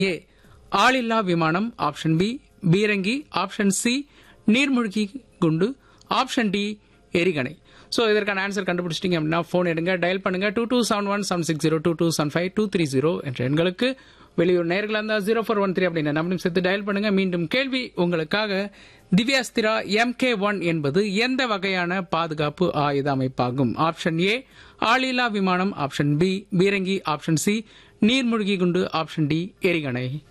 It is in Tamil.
ஏ ஆளில்லா விமானம் ஆப்ஷன் பி பீரங்கி ஆப்ஷன் சி நீர்மூழ்கி குண்டு ஆப்ஷன் டி எரிகணை ஸோ இதற்கான ஆன்சர் கண்டுபிடிச்சிட்டிங்க அப்படின்னா ஃபோன் எடுங்க டயல் பண்ணுங்க two two seven one seven six zero two two seven five two three zero என்ற எண்களுக்கு வெளியூர் நேர்களாக இருந்தால் ஜீரோ ஃபோர் ஒன் த்ரீ அப்படின்னு நம்பரும் சேர்த்து டயல் பண்ணுங்க மீண்டும் கேள்வி உங்களுக்காக திவ்யாஸ்திரா எம்கே ஒன் என்பது எந்த வகையான பாதுகாப்பு ஆயுத அமைப்பாகும் ஆப்ஷன் ஏ ஆளில்லா விமானம் ஆப்ஷன் பி பீரங்கி ஆப்ஷன் சி நீர்மூழ்கி குண்டு ஆப்ஷன் டி எரிகணை